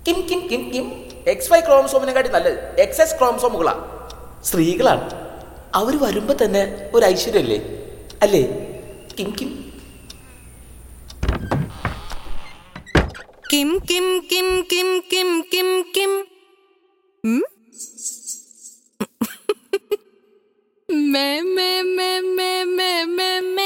Kim കിം കിം കിം എക്സ് വൈ ക്രോമസോമിനെക്കാട്ടി നല്ലത് എക്സ് എസ് ക്രോമസോമുകളാ സ്ത്രീകളാണ് അവർ വരുമ്പോ തന്നെ ഒരു ഐശ്വര്യല്ലേ അല്ലേ കിം കിം കിം കിം കിം കിം കിം കിം കിം ഉം? മേ മേ മേ മേ മേ മേ മേ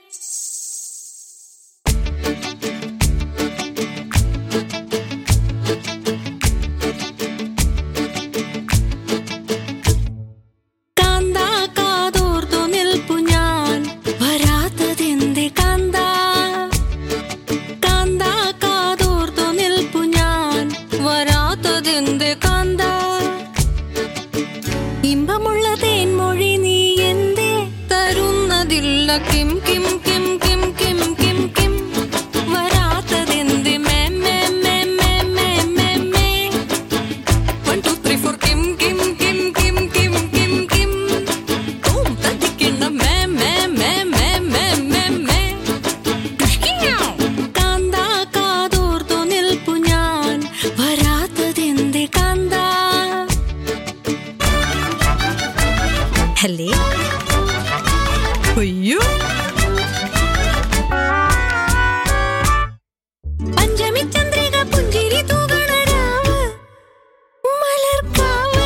കാന്താ കാതോർത്തു നിൽപ്പു ഞാൻ വരാത്തതെന്തേ കാന്താ കാന്താ കാതോർത്തു നിൽപ്പു ഞാൻ വരാത്തതെന്തേ കാന്താ ഇമ്പമുള്ള തേൻമൊഴി നീ എന്തേ തരുന്നതില്ല കിം കിം കിം കിം കിം കിം കിം വരാത്തതെന്തേ മേ മേ മേ മേ മേ മേ മേ One, two, three, four, kim, kim, kim, kim, kim, kim, kim. Boom, തട്ടിക്കിണ്ണ മേ, മേ, മേ, മേ, മേ, മേ, മേ. കിഷ്കിയാ. കാന്താ കാതോർത്തു നിൽപ്പു ഞാൻ വരാത്തതെന്തേ കാന്താ ഹലേ അയ്യോ പഞ്ചമി ചന്ദ്രിക പുഞ്ചിരി തൂകണ രാവ് മലർക്കാവ്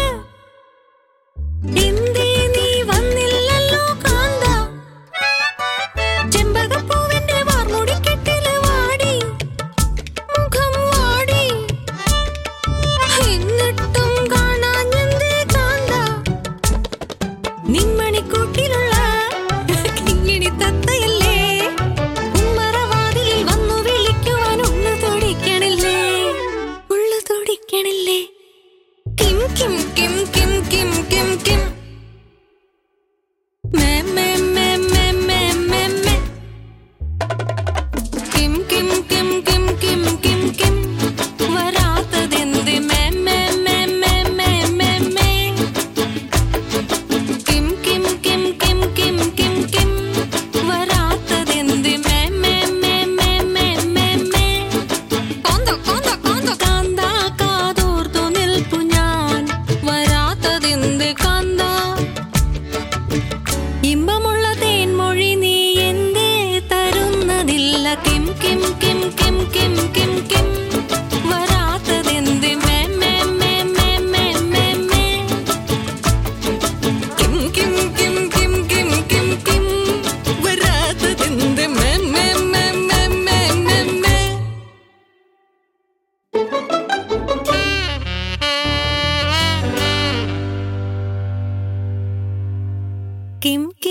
എന്തേ നീ വന്നില്ലല്ലോ കാന്ത ചെമ്പകപ്പൂവിന്റെ വാർമുടിക്കെട്ടില് വാടി മുഖം വാടി എന്നിട്ടും കാണാഞ്ഞെന്തേ കാന്ത നിന്മണിക്കൂട്ടിലുള്ള കിങ്ങിണി തത്തയല്ലേ ഉമ്മറവാതിലിൽ വന്നു വിളിക്കുവാൻ ഉള്ളു തുടിക്കണില്ലേ ഉള്ളു തുടിക്കണില്ലേ കിം കിം കിം കിം കിം കിം കിം മേ മേ മേ മേ മേ മേ മേ കിം കിം കിം കിം കിം കിം കിം വരാത്തതെന്ത് മേ മേ മേ മേ മേ മേ മേ കിം കിം കിം കിം കിം കിം കിം വരാത്തതെന്ത് മേ മേ മേ മേ മേ മേ മേ കാന്ത കാന്ത കാന്ത കാന്ത കാതോർത്തു നിൽപ്പു ഞാൻ വരാത്തതെന്ത് കാന്ത ഇമ്പമുള്ള തേൻമൊഴി നീ എന്തേ തരുന്നതില്ല കിം കിം കിം കിം കിം കിം കിം വരാത്തതെന്ത് മേ മേ മേ മേ മേ മേ മേ കിം കിം കിം കിം കിം കിം കിം വരാത്തതെന്ത് മേ മേ മേ മേ മേ മേ മേ കിം